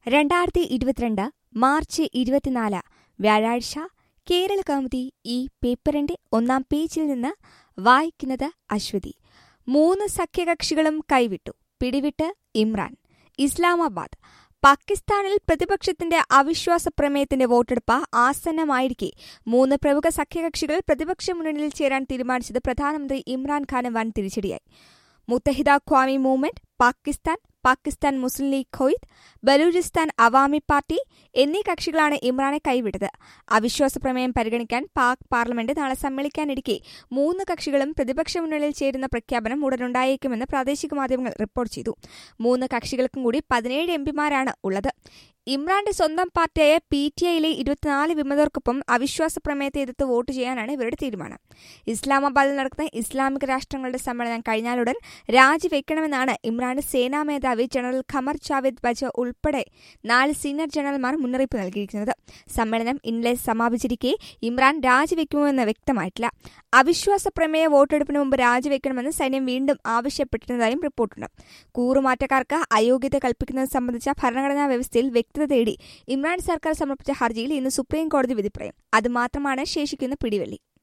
രണ്ടായിരത്തി ഇരുപത്തിരണ്ട് മാർച്ച് ഇരുപത്തിനാല് വ്യാഴാഴ്ച കേരള കൗമുദി ഈ പേപ്പറിന്റെ ഒന്നാം പേജിൽ നിന്ന് വായിക്കുന്നത് അശ്വതി മൂന്ന് സഖ്യകക്ഷികളും കൈവിട്ടു പിടിവിട്ട് ഇമ്രാൻ ഇസ്ലാമാബാദ് പാകിസ്ഥാനിൽ പ്രതിപക്ഷത്തിന്റെ അവിശ്വാസ പ്രമേയത്തിന്റെ വോട്ടെടുപ്പ് ആസന്നമായിരിക്കെ മൂന്ന് പ്രമുഖ സഖ്യകക്ഷികൾ പ്രതിപക്ഷ മുന്നണിയിൽ ചേരാൻ തീരുമാനിച്ചത് പ്രധാനമന്ത്രി ഇമ്രാൻഖാന് വൻ തിരിച്ചടിയായി Muttahida Qaumi movement Pakistan Pakistan Muslim league Quaid Balochistan Awami party എന്നീ കക്ഷികളാണ് ഇമ്രാനെ കൈവിട്ടത് അവിശ്വാസ പ്രമേയം പരിഗണിക്കാൻ പാക് പാർലമെന്റ് നാളെ സമ്മേളിക്കാനിരിക്കെ മൂന്ന് കക്ഷികളും പ്രതിപക്ഷ മുന്നണിയിൽ ചേരുന്ന പ്രഖ്യാപനം ഉടനുണ്ടായേക്കുമെന്ന് പ്രാദേശിക മാധ്യമങ്ങൾ റിപ്പോർട്ട് ചെയ്തു മൂന്ന് കക്ഷികൾക്കും കൂടി പതിനേഴ് എംപിമാരാണ് ഉള്ളത് ഇമ്രാന്റെ സ്വന്തം പാർട്ടിയായ പി ടി ഐയിലെ ഇരുപത്തിനാല് വിമതർക്കൊപ്പം അവിശ്വാസ പ്രമേയത്തെ എതിർത്ത് വോട്ട് ചെയ്യാനാണ് ഇവരുടെ തീരുമാനം ഇസ്ലാമാബാദിൽ നടക്കുന്ന ഇസ്ലാമിക രാഷ്ട്രങ്ങളുടെ സമ്മേളനം കഴിഞ്ഞാലുടൻ രാജിവെക്കണമെന്നാണ് ഇമ്രാന്റെ സേനാ മേധാവി ജനറൽ ഖമർ ജാവേദ് ബജ ഉൾപ്പെടെ നാല് സീനിയർ ജനറൽമാർ മുന്നറിയിപ്പ് നൽകിയിരിക്കുന്നത് സമ്മേളനം ഇന്നലെ സമാപിച്ചിരിക്കെ ഇമ്രാൻ രാജിവെക്കുമോയെന്ന് വ്യക്തമായിട്ടില്ല അവിശ്വാസ പ്രമേയ വോട്ടെടുപ്പിന് മുമ്പ് രാജിവെക്കണമെന്ന് സൈന്യം വീണ്ടും ആവശ്യപ്പെട്ടിരുന്നതായും റിപ്പോർട്ടുണ്ട് കൂറുമാറ്റക്കാർക്ക് അയോഗ്യത കൽപ്പിക്കുന്നത് സംബന്ധിച്ച ഭരണഘടനാ വ്യവസ്ഥയിൽ വ്യക്തത തേടി ഇമ്രാൻ സർക്കാർ സമർപ്പിച്ച ഹർജിയിൽ ഇന്ന് സുപ്രീം കോടതി വിധി പറയും അതുമാത്രമാണ് ശേഷിക്കുന്ന പിടിവള്ളി